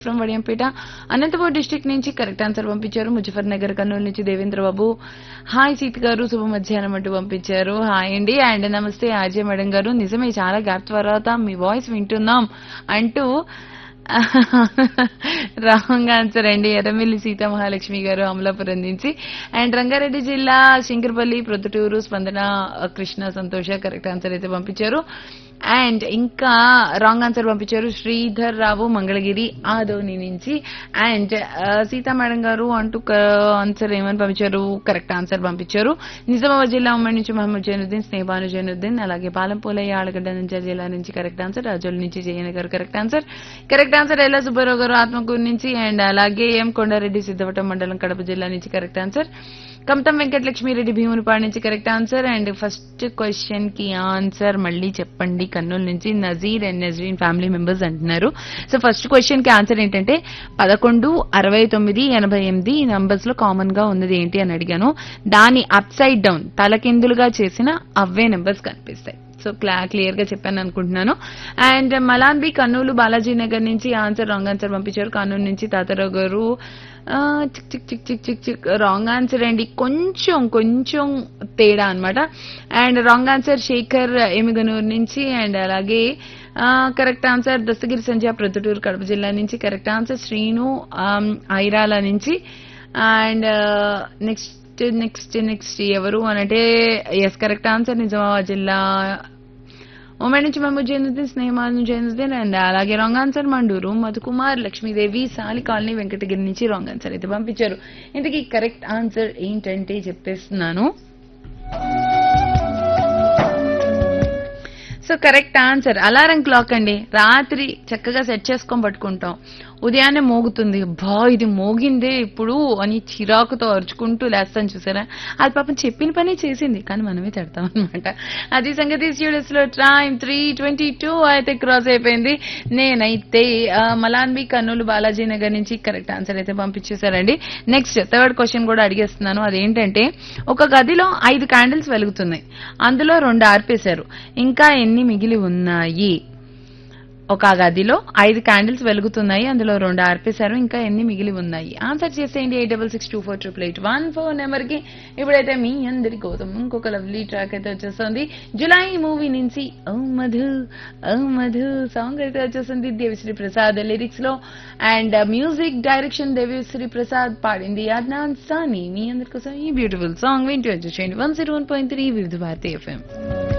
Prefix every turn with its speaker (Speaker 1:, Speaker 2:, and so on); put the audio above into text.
Speaker 1: from Vadiyampeta Anantapuram district నుంచి correct answer పంపించారు ముజఫర్ నగర్ కర్నూలు నుంచి దేవేంద్ర బాబు హాయ్ సీత గారు శుభ మధ్యాహ్నం అంటూ పంపించారు హాయ్ అండి అండ్ నమస్తే ఆర్జే మేడం గారు నిజమే చాలా గ్యాప్ తర్వాత మీ వాయిస్ వింటున్నాం అంటూ రాంగ్ ఆన్సర్ అండి ఎర్రమిల్లి సీతా మహాలక్ష్మి గారు అమలాపురం నుంచి అండ్ రంగారెడ్డి జిల్లా శంకరపల్లి ప్రొద్దుటూరు స్పందన కృష్ణ సంతోష కరెక్ట్ ఆన్సర్ అయితే పంపించారు అండ్ ఇంకా రాంగ్ ఆన్సర్ పంపించారు శ్రీధర్ రావు మంగళగిరి ఆదోని నుంచి అండ్ సీతా మేడం గారు అంటూ ఆన్సర్ ఏమని పంపించారు కరెక్ట్ ఆన్సర్ పంపించారు నిజామాబాద్ జిల్లా ఉమ్మడి నుంచి మహమ్మద్ జైనుద్దీన్ స్నేహాను జైనుద్దీన్ అలాగే పాలంపోలయ్య ఆలగడ్డ నుంచి జిల్లా నుంచి కరెక్ట్ ఆన్సర్ రాజోల్ నుంచి జయన గారు కరెక్ట్ ఆన్సర్ కరెక్ట్ ఆన్సర్ ఎల్లా సుబ్బారావు గారు ఆత్మకూరు నుంచి అండ్ అలాగే ఎం కొండారెడ్డి సిద్ధవటం మండలం కడప జిల్లా నుంచి కరెక్ట్ ఆన్సర్ కమతం వెంకటలక్ష్మిరెడ్డి భీమునిపాడు నుంచి correct answer and first question కి ఆన్సర్ మళ్ళీ చెప్పండి కర్నూలు నుంచి Nazeer and Nazreen family members అంటున్నారు సో ఫస్ట్ క్వశ్చన్ కి ఆన్సర్ ఏంటంటే పదకొండు అరవై తొమ్మిది ఎనభై ఎనిమిది ఈ నంబర్స్ లో కామన్ గా ఉన్నది ఏంటి అని అడిగాను దాని అప్ సైడ్ డౌన్ తలకిందులుగా చేసిన అవే నెంబర్స్ కనిపిస్తాయి సో క్లా క్లియర్ గా చెప్పాను అనుకుంటున్నాను అండ్ మలాన్ బి కర్నూలు బాలాజీ నగర్ నుంచి ఆన్సర్ రాంగ్ ఆన్సర్ పంపించారు కర్నూలు నుంచి తాతారావు గారు ఆ, చిక్ చిక్ చిక్ చిక్ చిక్ చిక్ రాంగ్ ఆన్సర్ అండి కొంచెం కొంచెం తేడా అన్నమాట and wrong answer Shekhar Emmiganur నుంచి అండ్ అలాగే కరెక్ట్ ఆన్సర్ దస్తగిరి సంధ్య ప్రొద్దుటూరు కడప జిల్లా నుంచి correct answer Srinu um, Irala నుంచి అండ్ నెక్స్ట్ నెక్స్ట్ నెక్స్ట్ ఎవరు అనంటే ఎస్ కరెక్ట్ ఆన్సర్ నిజామాబాద్ జిల్లా ఉమెన్ నుంచి మహమ్మద్ జైనుద్దీన్ స్నేహమాను జైనుద్దీన్ అండ్ అలాగే wrong answer Manduru Madhukumar Lakshmidevi Sali colony Venkatagiri నుంచి రాంగ్ ఆన్సర్ అయితే పంపించారు ఇంతకీ కరెక్ట్ ఆన్సర్ ఏంటంటే చెప్పేస్తున్నాను so correct answer alarm clock అండి రాత్రి చక్కగా సెట్ చేసుకొని పట్టుకుంటాం ఉదయాన్నే మోగుతుంది బా ఇది మోగిందే ఇప్పుడు అని చిరాకుతో అరుచుకుంటూ లేస్తాను చూసారా అది పాపం చెప్పిన పని చేసింది కానీ మనమే తిడతాం అనమాట అది సంగతి స్టూడియోస్ లో టైం త్రీ ట్వంటీ టూ అయితే క్రాస్ అయిపోయింది నేనైతే ఆ, మలాన్బి కర్నూలు బాలాజీ నగర్ నుంచి కరెక్ట్ ఆన్సర్ అయితే పంపించేశారండి నెక్స్ట్ థర్డ్ క్వశ్చన్ కూడా అడిగేస్తున్నాను అదేంటంటే ఒక గదిలో ఐదు క్యాండిల్స్ వెలుగుతున్నాయి అందులో రెండు ఆర్పేశారు ఇంకా ఎన్ని మిగిలి ఉన్నాయి ఒక గదిలో ఐదు క్యాండిల్స్ వెలుగుతున్నాయి అందులో రెండు ఆర్పేశారు ఇంకా ఎన్ని మిగిలి ఉన్నాయి ఆన్సర్ చేసేయండి eight double six two four triple eight one four number కి ఇప్పుడైతే మీ అందరి కోసం ఇంకొక లవ్లీ ట్రాక్ అయితే వచ్చేస్తుంది జులై మూవీ నుంచి ఓ మధు ఓ మధు సాంగ్ అయితే వచ్చేస్తుంది దేవిశ్రీ ప్రసాద్ లిరిక్స్ లో and music direction Devi Sri Prasad పాడింది అద్నాన్ సాని మీ అందరి కోసం ఈ బ్యూటిఫుల్ సాంగ్ వింటూ వచ్చేసేయండి one zero one point three Vividh Bharati FM